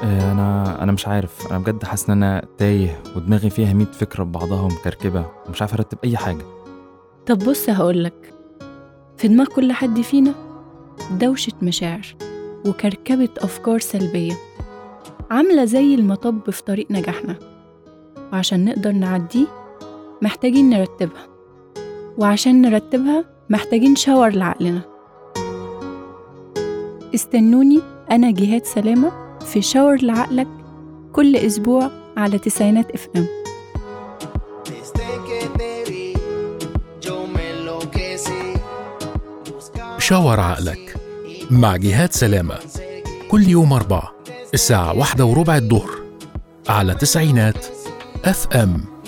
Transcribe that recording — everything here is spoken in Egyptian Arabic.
آه، انا انا مش عارف انا بجد حاسس ان انا تايه ودماغي فيها 100 فكره ببعضها ومكركبه ومش عارف ارتب اي حاجه طب بص هقولك في دماغ كل حد فينا دوشة مشاعر وكركبة أفكار سلبية عاملة زي المطب في طريق نجاحنا وعشان نقدر نعديه محتاجين نرتبها وعشان نرتبها محتاجين شاور لعقلنا استنوني أنا جهاد سلامة في شاور لعقلك كل أسبوع على تسعينات اف ام Desde que te vi, yo me enloquecí. شاور عقلك مع جهاد سلامة كل يوم أربعة الساعة واحدة وربع الظهر على تسعينات اف ام